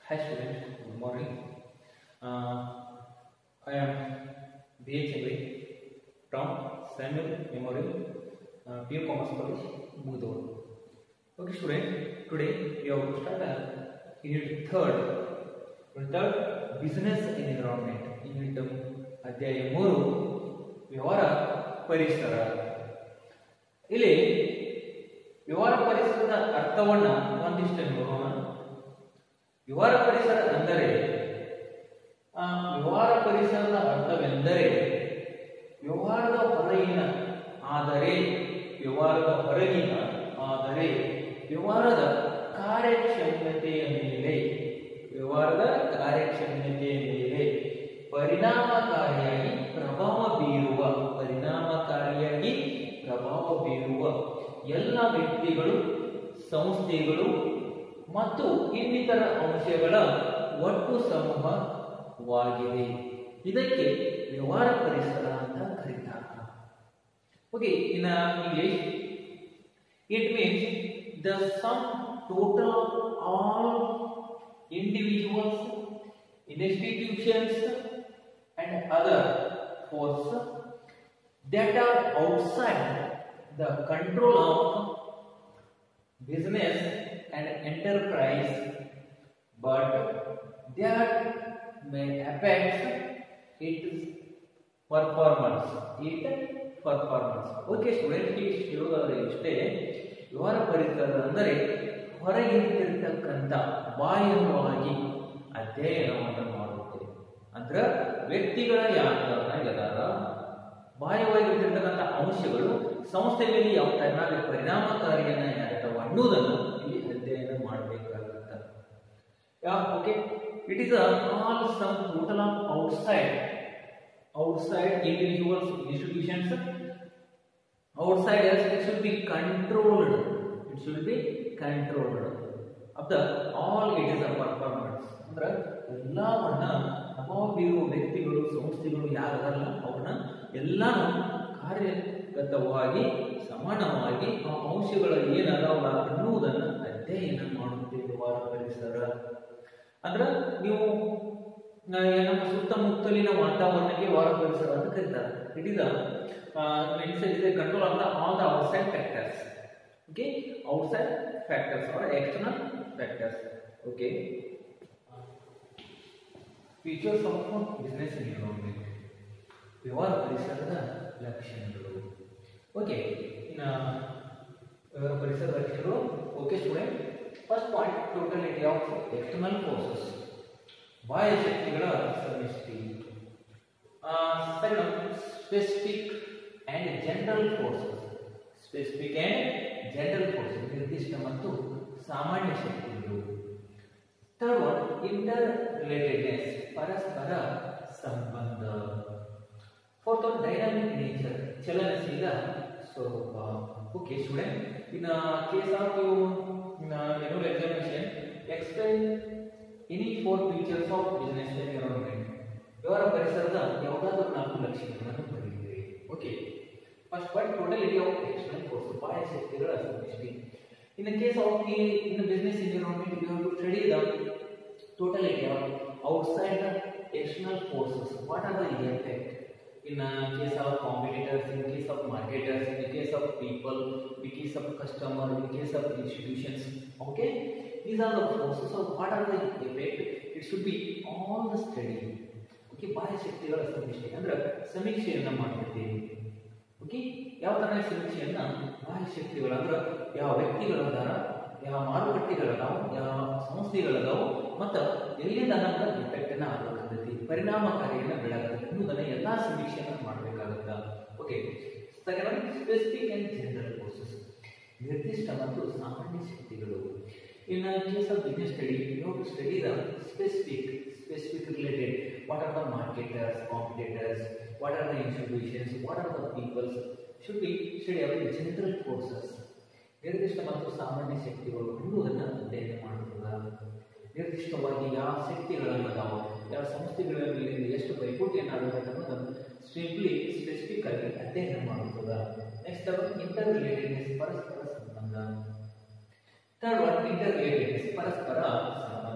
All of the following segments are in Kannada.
Hi students, good morning. Uh, I am BHMA from Samuel Memorial uh, Pure Commerce College, Mudor. Okay student, today we have to start uh, unit third, third business environment. Unit ಅಧ್ಯಾಯ ಮೂರು ವ್ಯವಹಾರ ಪರಿಸರ ಇಲ್ಲಿ ವ್ಯವಹಾರ ಪರಿಸರದ ಅರ್ಥವನ್ನ ಒಂದಿಷ್ಟು ನೋಡೋಣ ವ್ಯವಹಾರ ಪರಿಸರ ಅಂದರೆ ಆ ವ್ಯವಹಾರ ಪರಿಸರದ ಅರ್ಥವೆಂದರೆ ವ್ಯವಹಾರದ ಹೊರಗಿನ ಆದರೆ ವ್ಯವಹಾರದ ಹೊರಗಿನ ಆದರೆ ವ್ಯವಹಾರದ ಕಾರ್ಯಕ್ಷಮತೆಯ ಮೇಲೆ ವ್ಯವಹಾರದ ಕಾರ್ಯಕ್ಷಮತೆಯ ಮೇಲೆ ಪರಿಣಾಮಕಾರಿಯಾಗಿ ಪ್ರಭಾವ ಬೀರುವ ಪರಿಣಾಮಕಾರಿಯಾಗಿ ಪ್ರಭಾವ ಬೀರುವ ಎಲ್ಲ ವ್ಯಕ್ತಿಗಳು ಸಂಸ್ಥೆಗಳು ಮತ್ತು ಇನ್ನಿತರ ಅಂಶಗಳ ಒಟ್ಟು ಸಮೂಹವಾಗಿದೆ ಇದಕ್ಕೆ ವ್ಯವಹಾರ ಪರಿಸರ ಅಂತ ಕರೀತಾರೆ okay in English it means the sum total of all individuals institutions and other forces that are outside the control of business and enterprise but that may affect its performance it performance okay student ಹೇಳೋದಾದ್ರೆ ಇಷ್ಟೇ ವ್ಯವಹಾರ ಪರಿಸರ ಅಂದರೆ ಹೊರಗಿರ್ತಕ್ಕಂಥ ಬಾಹ್ಯವಾಗಿ ಅಧ್ಯಯನವನ್ನು ಮಾಡುತ್ತೆ ಅಂದ್ರೆ ವ್ಯಕ್ತಿಗಳ ಯಾವ್ದಾರ ಬಾಹ್ಯವಾಗಿರ್ತಕ್ಕಂಥ ಅಂಶಗಳು ಸಂಸ್ಥೆ ಮೇಲೆ ಯಾವ ತರನಾಗಿ ಪರಿಣಾಮಕಾರಿಯನ್ನ ಯಾರ್ತವ ಅನ್ನೋದನ್ನು ಇಲ್ಲಿ ಅಧ್ಯಯನ ಮಾಡಬೇಕಾಗುತ್ತೆ okay it is all sum total of outside outside individuals institutions outside it should be controlled it should be controlled of the all it is a performance ಅಂದ್ರೆ ಎಲ್ಲವನ್ನ ಪ್ರಭಾವ ಬೀರುವ ವ್ಯಕ್ತಿಗಳು ಸಂಸ್ಥೆಗಳು ಯಾರಲ್ಲ ಅವನ್ನ ಎಲ್ಲಾನು ಕಾರ್ಯಗತವಾಗಿ ಸಮಾನವಾಗಿ ಆ ಅಂಶಗಳ ಏನದಾವ ಅನ್ನುವುದನ್ನು ಅಧ್ಯಯನ ಮಾಡುತ್ತೆ ವ್ಯವಹಾರ ಪರಿಸರ ಅಂದ್ರೆ ನೀವು ನಮ್ಮ ಸುತ್ತಮುತ್ತಲಿನ ವಾತಾವರಣಕ್ಕೆ ವ್ಯವಹಾರ ಪರಿಸರ ಅಂತ ಕರೀತಾರೆ it is means it is control of the all the outside factors okay outside factors are external factors okay features of business environment ವ್ಯವಹಾರ ಪರಿಸರದ ಲಕ್ಷಣಗಳು ಓಕೆ ಇನ್ನು ವ್ಯವಹಾರ ಪರಿಸರ ಲಕ್ಷಣಗಳು okay student first point totality of external forces ಬಾಹ್ಯ ಶಕ್ತಿಗಳ ಸಮಿಷ್ಟಿ second specific and general forces specific and general forces ನಿರ್ದಿಷ್ಟ ಮತ್ತು ಸಾಮಾನ್ಯ ಶಕ್ತಿಗಳು ಥರ್ಡ್ ಒನ್ ಇಂಟರ್ ರಿಲೇಟೆಡ್ನೆಸ್ ಪರಸ್ಪರ ಸಂಬಂಧ ಫೋರ್ತ್ ಒನ್ ಡೈನಾಮಿಕ್ ನೇಚರ್ ಚಲನಶೀಲ ಸ್ವರೂಪ okay student in case of you annual examination explain any four features of business environment ವ್ಯವಹಾರ ಪರಿಸರದ ಯಾವುದಾದ್ರೂ ನಾಲ್ಕು ಲಕ್ಷಣಗಳನ್ನು ಬರೆಯಿರಿ okay first point totality of external force ಬಾಹ್ಯ ಶಕ್ತಿಗಳ ಸಮಿಷ್ಟಿ ಇನ್ ದ ಕೇಸ್ ಆಫ್ ಈ in business environment you have to study the totality of outside the external forces what are the effect in uh, case of competitors, in case of marketers, in case of people, in case of customer, in case of institutions. Okay, these are the forces. So, what are the effect? It should be all the study. Okay, ಬಾಹ್ಯ ಶಕ್ತಿಗಳ ಸಮೀಕ್ಷೆ ಅಂದ್ರೆ ಸಮೀಕ್ಷೆಯನ್ನ ಮಾಡ್ತಿದ್ದೀವಿ ಓಕೆ ಯಾವ ತರ ಸಮೀಕ್ಷೆಯನ್ನ ಬಾಹ್ಯ ಶಕ್ತಿಗಳ ಅಂದ್ರೆ ಯಾವ ವ್ಯಕ್ತಿಗಳದಾರ ಯಾವ ಮಾರುಕಟ್ಟೆಗಳದಾವ ಯಾವ ಸಂಸ್ಥೆಗಳದಾವು ಮತ್ತು ಎಲ್ಲಿಂದ ನಮ್ಗೆ ಎಫೆಕ್ಟ್ ಅನ್ನ ಆಗಬೇಕಾಗತ್ತೆ ಪರಿಣಾಮಕಾರಿಯನ್ನ ಬೀಳಾಗತ್ತೆ ಅನ್ನೋದನ್ನ ಎಲ್ಲಾ ಸಮೀಕ್ಷೆಯನ್ನ ಮಾಡಬೇಕಾಗತ್ತ okay second specific and general forces ನಿರ್ದಿಷ್ಟ ಮತ್ತು ಸಾಮಾನ್ಯ ಶಕ್ತಿಗಳು in case of business study you to study the specific specific related what are the marketers competitors what are the institutions what are the peoples should be study of the general forces ನಿರ್ದಿಷ್ಟ ಮತ್ತು ಸಾಮಾನ್ಯ ಶಕ್ತಿಗಳು ಅನ್ನುವುದನ್ನು ಅಧ್ಯಯನ ಮಾಡುತ್ತದೆ ನಿರ್ದಿಷ್ಟವಾಗಿ ಯಾವ ಶಕ್ತಿಗಳನ್ನದಾವ ಯಾವ ಸಂಸ್ಥೆಗಳ ಮೇಲೆ ಎಷ್ಟು ಪೈಪೋಟಿಯನ್ನು ಆಗಬೇಕು ಅನ್ನೋದನ್ನು ಸಿಂಪ್ಲಿ ಸ್ಪೆಸಿಫಿಕ್ ಆಗಿ ಅಧ್ಯಯನ ಮಾಡುತ್ತದೆ ನೆಕ್ಸ್ಟ್ ಇಂಟರ್ ರಿಲೇಟೆಡ್ನೆಸ್ ಪರಸ್ಪರ ಸಂಬಂಧ ಥರ್ಡ್ ಒನ್ ಇಂಟರ್ ರಿಲೇಟೆಡ್ನೆಸ್ ಪರಸ್ಪರ ಸಂಬಂಧ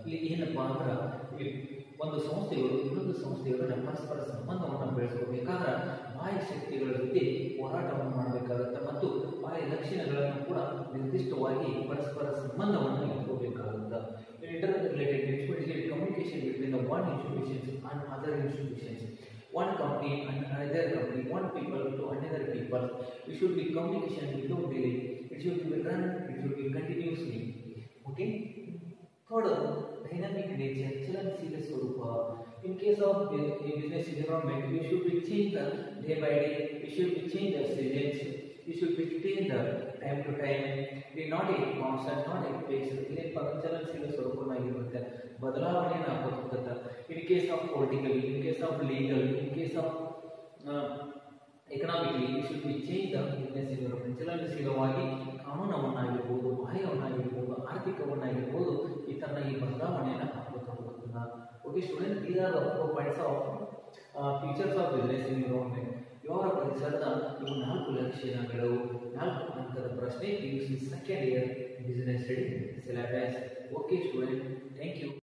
ಇಲ್ಲಿ ಏನಪ್ಪಾ ಅಂದ್ರೆ ಈ ಒಂದು ಸಂಸ್ಥೆಗಳು ಇನ್ನೊಂದು ಸಂಸ್ಥೆಗಳನ್ನ ಪರಸ್ಪರ ಸಂಬಂಧವನ್ನು ಬೆಳೆಸ್ಕೋಬೇಕಾದ್ರೆ ಬಾಹ್ಯ ಶಕ್ತಿಗಳ ಜೊತೆ ಹೋರಾಟವನ್ನು ಮಾಡಬೇಕಾಗುತ್ತೆ ಮತ್ತು ಬಾಹ್ಯ ಲಕ್ಷಣಗಳನ್ನು ಕೂಡ ನಿರ್ದಿಷ್ಟವಾಗಿ ಪರಸ್ಪರ ಸಂಬಂಧವನ್ನು ಇಟ್ಕೋಬೇಕಾಗುತ್ತೆ interrelated institution communication between the one institutions and other institutions one company and another company, one people to another people. It should be communication without delay. It should be run, it should be continuously. Okay? Third, dynamic nature, ಚಲನಶೀಲ ಸ್ವರೂಪ. In case of a a business environment, we should be change the day by day. We should be change the seasons. We should be change the time to time. We not a constant, not a fixed. ಇಲ್ಲಿ ಚಲನಶೀಲ ಸ್ವರೂಪನಾಗಿರುತ್ತೆ ಬದಲಾವಣೆಯನ್ನು ಹಾಕೋತಕ್ಕಂಥ in case of political in case of legal in case of economically we should be change the business environment ಚಲನಶೀಲವಾಗಿ ಕಾನೂನವನ್ನಾಗಿರ್ಬೋದು ಬಾಹ್ಯವನ್ನಾಗಿರ್ಬೋದು ಆರ್ಥಿಕವನ್ನಾಗಿರ್ಬೋದು ಈ ಥರ ಈ ಬದಲಾವಣೆಯನ್ನು ಹಾಕೋತಾ ಹೋಗೋದನ್ನ okay student these are the four points of features of business environment ಇವರ ಪರಿಸರದ ಇವು ನಾಲ್ಕು ಲಕ್ಷಣಗಳು ನಾಲ್ಕು ಹಂತದ ಪ್ರಶ್ನೆ P U C second year business study syllabus okay student thank you